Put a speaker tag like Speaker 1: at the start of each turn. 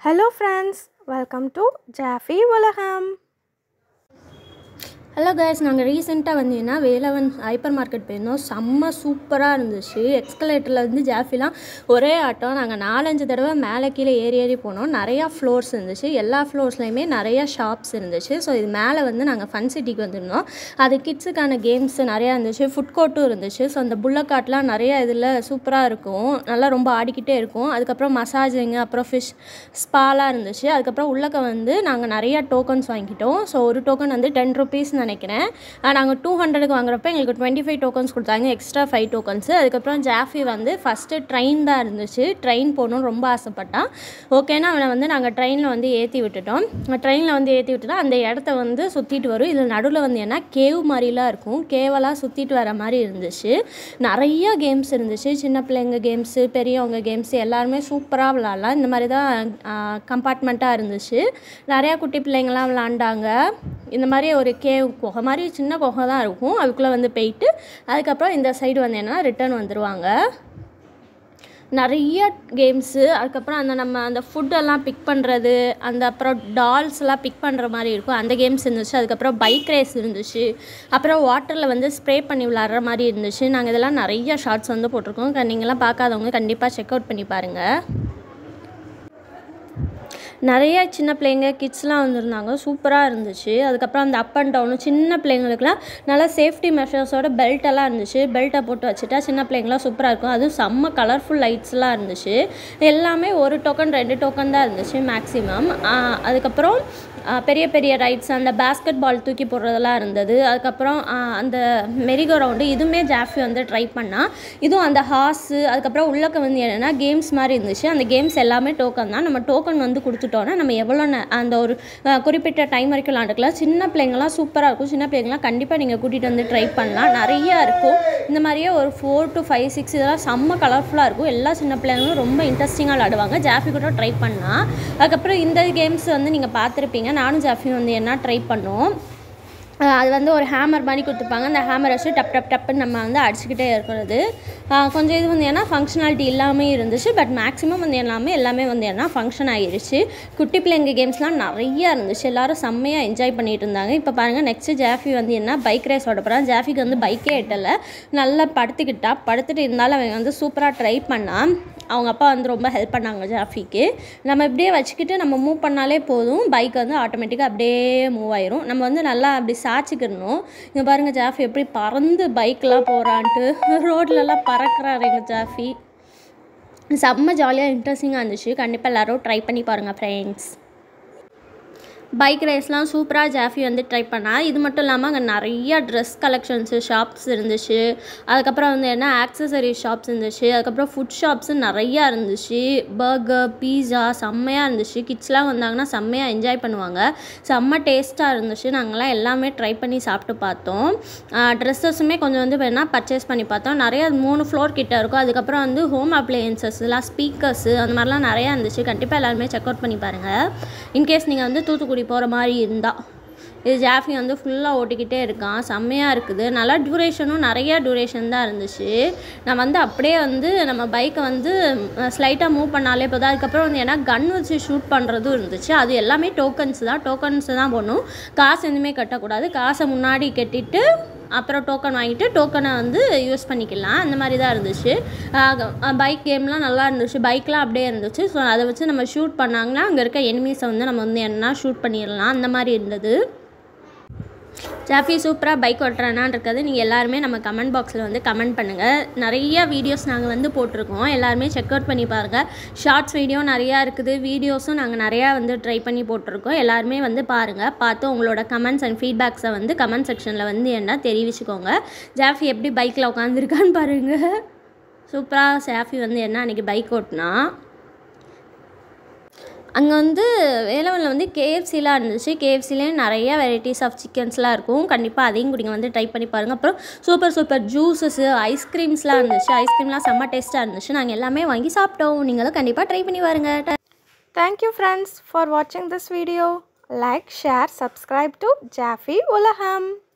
Speaker 1: hello friends welcome to Jaffi Ulagam
Speaker 2: hello guys நாங்கள் ரீசெண்டாக வந்தீங்கன்னா வேலவன் ஹைப்பர் மார்க்கெட் போயிருந்தோம் செம்ம சூப்பராக இருந்துச்சு எக்ஸ்கலேட்டரில் வந்து ஜாஃபிலாம் ஒரே ஆட்டம் நாங்கள் நாலஞ்சு தடவை மேலே கீழே ஏறி ஏறி போனோம் நிறையா ஃப்ளோர்ஸ் இருந்துச்சு எல்லா ஃப்ளோர்ஸ்லையுமே நிறையா ஷாப்ஸ் இருந்துச்சு ஸோ இது மேலே வந்து நாங்கள் ஃபன் சிட்டிக்கு வந்திருந்தோம் அது கிட்ஸுக்கான கேம்ஸ் நிறையா இருந்துச்சு ஃபுட் கோர்ட்டும் இருந்துச்சு ஸோ அந்த புல்லக்காட்லாம் நிறையா இதில் சூப்பராக இருக்கும் நல்லா ரொம்ப ஆடிக்கிட்டே இருக்கும் அதுக்கப்புறம் மசாஜிங் அப்புறம் ஃபிஷ் ஸ்பாலாம் இருந்துச்சு அதுக்கப்புறம் உள்ளக்க வந்து நாங்கள் நிறையா டோக்கன்ஸ் வாங்கிட்டோம் ஸோ ஒரு டோக்கன் வந்து டென் ருபீஸ் நினைக்கிறேன் நாங்கள் டூ ஹண்ட்ரடுக்கு வாங்குறப்ப எங்களுக்கு டுவெண்ட்டி ஃபைவ் டோக்கன்ஸ் கொடுத்தாங்க எக்ஸ்ட்ரா ஃபைவ் டோக்கன்ஸ் அதுக்கப்புறம் ஜாஃபி வந்து ஃபஸ்ட்டு ட்ரெயின் தான் இருந்துச்சு ட்ரெயின் போகணும்னு ரொம்ப ஆசைப்பட்டான் ஓகேன்னா அவனை வந்து நாங்கள் ட்ரெயினில் வந்து ஏற்றி விட்டுட்டோம் ட்ரெயினில் வந்து ஏற்றி விட்டுட்டா அந்த இடத்த வந்து சுற்றிட்டு வரும் இதில் நடுவில் வந்து என்ன கேவ் மாதிரிலாம் இருக்கும் கேவெல்லாம் சுற்றிட்டு வர மாதிரி இருந்துச்சு நிறைய கேம்ஸ் இருந்துச்சு சின்ன பிள்ளைங்க கேம்ஸு பெரியவங்க கேம்ஸு எல்லாருமே சூப்பராக விளாட்லாம் இந்த மாதிரி தான் கம்பார்ட்மெண்ட்டாக இருந்துச்சு நிறையா குட்டி பிள்ளைங்கள்லாம் விளாண்டாங்க இந்த மாதிரி ஒரு கேவ் குகை மாதிரி சின்ன குகை தான் இருக்கும் அதுக்குள்ளே வந்து போயிட்டு அதுக்கப்புறம் இந்த சைடு வந்து என்னன்னா ரிட்டர்ன் வந்துடுவாங்க நிறைய கேம்ஸு அதுக்கப்புறம் அந்த நம்ம அந்த ஃபுட்டெல்லாம் பிக் பண்ணுறது அந்த அப்புறம் டால்ஸ்லாம் பிக் பண்ணுற மாதிரி இருக்கும் அந்த கேம்ஸ் இருந்துச்சு அதுக்கப்புறம் பைக் ரேஸ் இருந்துச்சு அப்புறம் வாட்டரில் வந்து ஸ்ப்ரே பண்ணி விளாட்ற மாதிரி இருந்துச்சு நாங்கள் இதெல்லாம் நிறைய ஷார்ட்ஸ் வந்து போட்டிருக்கோம் நீங்களாம் பார்க்காதவங்க கண்டிப்பாக செக் அவுட் பண்ணி பாருங்கள் நிறைய சின்ன பிள்ளைங்க கிட்ஸ்லாம் வந்திருந்தாங்க சூப்பராக இருந்துச்சு அதுக்கப்புறம் அந்த அப் அண்ட் டவுனு சின்ன பிள்ளைங்களுக்குலாம் நல்லா சேஃப்டி மெஷர்ஸோட பெல்ட் எல்லாம் இருந்துச்சு பெல்ட்டை போட்டு வச்சுட்டா சின்ன பிள்ளைங்களாம் சூப்பராக இருக்கும் அதுவும் செம்ம கலர்ஃபுல் லைட்ஸ்லாம் இருந்துச்சு எல்லாமே ஒரு டோக்கன் ரெண்டு டோக்கன் தான் இருந்துச்சு மேக்ஸிமம் அதுக்கப்புறம் பெரிய பெரிய ரைட்ஸ் அந்த பேஸ்கெட் பால் தூக்கி போடுறதெல்லாம் இருந்தது அதுக்கப்புறம் அந்த மெரிகோ ரவுண்டு இதுவுமே ஜாஃபி வந்து ட்ரை பண்ணால் இதுவும் அந்த ஹார்ஸு அதுக்கப்புறம் உள்ளக்க வந்து என்னென்னா கேம்ஸ் மாதிரி இருந்துச்சு அந்த கேம்ஸ் எல்லாமே டோக்கன் தான் நம்ம டோக்கன் வந்து கொடுத்துட்டோன்னா நம்ம எவ்வளோ அந்த ஒரு குறிப்பிட்ட டைம் வரைக்கும் விளாண்டுக்கலாம் சின்ன பிள்ளைங்களாம் சூப்பராக இருக்கும் சின்ன பிள்ளைங்களாம் கண்டிப்பாக நீங்கள் கூட்டிகிட்டு வந்து ட்ரை பண்ணலாம் நிறையா இருக்கும் இந்த மாதிரியே ஒரு ஃபோர் டு ஃபைவ் சிக்ஸ் இதெல்லாம் செம்ம கலர்ஃபுல்லாக இருக்கும் எல்லா சின்ன பிள்ளைங்களும் ரொம்ப இன்ட்ரெஸ்டிங்காக விளாடுவாங்க ஜாஃபி கூட ட்ரை பண்ணலாம் அதுக்கப்புறம் இந்த கேம்ஸ் வந்து நீங்கள் பார்த்துருப்பீங்க நானும் ஜாஃபியும் வந்து என்ன ட்ரை பண்ணோம் அது வந்து ஒரு ஹேமர் மாதிரி கொடுத்துருப்பாங்க அந்த ஹேமர் வச்சு டப் டப் டப்புன்னு நம்ம வந்து அடிச்சுக்கிட்டே இருக்கிறது கொஞ்சம் இது வந்து ஏன்னா ஃபங்க்ஷனாலிட்டி இல்லாமல் இருந்துச்சு பட் மேக்ஸிமம் வந்து எல்லாமே எல்லாமே வந்து என்ன ஃபங்க்ஷன் ஆகிருச்சு குட்டி பிள்ளைங்க கேம்ஸ்லாம் நிறையா இருந்துச்சு எல்லோரும் செம்மையாக என்ஜாய் பண்ணிட்டு இருந்தாங்க இப்போ பாருங்கள் நெக்ஸ்ட்டு ஜாஃபி வந்து என்ன பைக் ரேஸ் ஓட போகிறான் ஜாஃபிக்கு வந்து பைக்கே எட்டலை நல்லா படுத்துக்கிட்டா படுத்துட்டு இருந்தாலும் அவன் வந்து சூப்பராக ட்ரை பண்ணான் அவங்க அப்பா வந்து ரொம்ப ஹெல்ப் பண்ணாங்க ஜாஃபிக்கு நம்ம இப்படியே வச்சுக்கிட்டு நம்ம மூவ் பண்ணாலே போதும் பைக் வந்து ஆட்டோமேட்டிக்காக அப்படியே மூவ் ஆயிரும் நம்ம வந்து நல்லா அப்படி சாச்சிக்கிடணும் இங்கே பாருங்கள் ஜாஃபி எப்படி பறந்து பைக்கெலாம் போகிறான்ட்டு ரோட்லலாம் பறக்கிறாரு எங்கள் ஜாஃபி செம்ம ஜாலியாக இன்ட்ரெஸ்டிங்காக இருந்துச்சு கண்டிப்பாக எல்லோரும் ட்ரை பண்ணி பாருங்கள் ஃப்ரெண்ட்ஸ் பைக் ரேஸ்லாம் சூப்பராக ஜாஃபி வந்து ட்ரை பண்ணால் இது மட்டும் இல்லாமல் அங்கே நிறையா ட்ரெஸ் கலெக்ஷன்ஸு ஷாப்ஸ் இருந்துச்சு அதுக்கப்புறம் வந்து என்ன ஆக்சசரி ஷாப்ஸ் இருந்துச்சு அதுக்கப்புறம் ஃபுட் ஷாப்ஸு நிறையா இருந்துச்சு பர்கர் பீஸா செம்மையாக இருந்துச்சு கிட்ஸ்லாம் வந்தாங்கன்னா செம்மையாக என்ஜாய் பண்ணுவாங்க செம்ம டேஸ்ட்டாக இருந்துச்சு நாங்கள்லாம் எல்லாமே ட்ரை பண்ணி சாப்பிட்டு பார்த்தோம் ட்ரெஸ்ஸஸுமே கொஞ்சம் வந்து வேணால் பர்ச்சேஸ் பண்ணி பார்த்தோம் நிறையா மூணு ஃப்ளோர் கிட்ட இருக்கும் அதுக்கப்புறம் வந்து ஹோம் அப்ளையன்சஸ்லாம் ஸ்பீக்கர்ஸு அந்த மாதிரிலாம் நிறையா இருந்துச்சு கண்டிப்பாக எல்லாருமே செக் அவுட் பண்ணி பாருங்கள் இன்கேஸ் நீங்கள் வந்து தூத்துக்குடி போகிற மாதிரி இருந்தால் இது ஜாஃபி வந்து ஃபுல்லாக ஓட்டிக்கிட்டே இருக்கான் செம்மையாக இருக்குது நல்லா டியூரேஷனும் நிறையா டியூரேஷன் தான் இருந்துச்சு நான் வந்து அப்படியே வந்து நம்ம பைக்கை வந்து ஸ்லைட்டாக மூவ் பண்ணாலே போதும் அதுக்கப்புறம் வந்து ஏன்னா கன் வச்சு ஷூட் பண்ணுறதும் இருந்துச்சு அது எல்லாமே டோக்கன்ஸ் தான் டோக்கன்ஸ் தான் போடணும் காசு எதுவுமே கட்டக்கூடாது காசை முன்னாடி கட்டிட்டு அப்புறம் டோக்கன் வாங்கிட்டு டோக்கனை வந்து யூஸ் பண்ணிக்கலாம் அந்த மாதிரி தான் இருந்துச்சு பைக் கேம்லாம் நல்லா இருந்துச்சு பைக்லாம் அப்படியே இருந்துச்சு ஸோ அதை வச்சு நம்ம ஷூட் பண்ணாங்கன்னா அங்கே இருக்க எனிமீஸை வந்து நம்ம வந்து என்ன ஷூட் பண்ணிடலாம் அந்த மாதிரி இருந்தது ஜாஃபி சூப்பராக பைக் ஓட்டுறானான் இருக்கிறது நீங்கள் எல்லாருமே நம்ம கமெண்ட் பாக்ஸில் வந்து கமெண்ட் பண்ணுங்கள் நிறைய வீடியோஸ் நாங்கள் வந்து போட்டிருக்கோம் எல்லாருமே செக் அவுட் பண்ணி பாருங்கள் ஷார்ட்ஸ் வீடியோ நிறையா இருக்குது வீடியோஸும் நாங்கள் நிறையா வந்து ட்ரை பண்ணி போட்டிருக்கோம் எல்லாருமே வந்து பாருங்கள் பார்த்து உங்களோட கமெண்ட்ஸ் அண்ட் ஃபீட்பேக்ஸை வந்து கமெண்ட் செக்ஷனில் வந்து என்ன தெரிவிச்சுக்கோங்க ஜாஃபி எப்படி பைக்கில் உட்காந்துருக்கான்னு பாருங்கள் சூப்பராக ஜாஃபி வந்து என்ன அன்றைக்கி பைக் ஓட்டினா அங்கே வந்து வேலவனில் வந்து கேஎஃப்சிலாம் இருந்துச்சு கேஎஃப்சிலேயும் நிறைய வெரைட்டிஸ் ஆஃப் சிக்கன்ஸ்லாம் இருக்கும் கண்டிப்பாக அதையும் நீங்கள் வந்து ட்ரை பண்ணி பாருங்கள் அப்புறம் சூப்பர் சூப்பர் ஜூஸஸ்ஸு ஐஸ்கிரீம்ஸ்லாம் இருந்துச்சு ஐஸ்கிரீம்லாம் செம்ம டேஸ்ட்டாக இருந்துச்சு நாங்கள் எல்லாமே வாங்கி சாப்பிட்டோம் நீங்களும் கண்டிப்பாக ட்ரை பண்ணி பாருங்கள்
Speaker 1: தேங்க்யூ ஃப்ரெண்ட்ஸ் ஃபார் வாட்சிங் this video like share subscribe to Jaffi உலகம்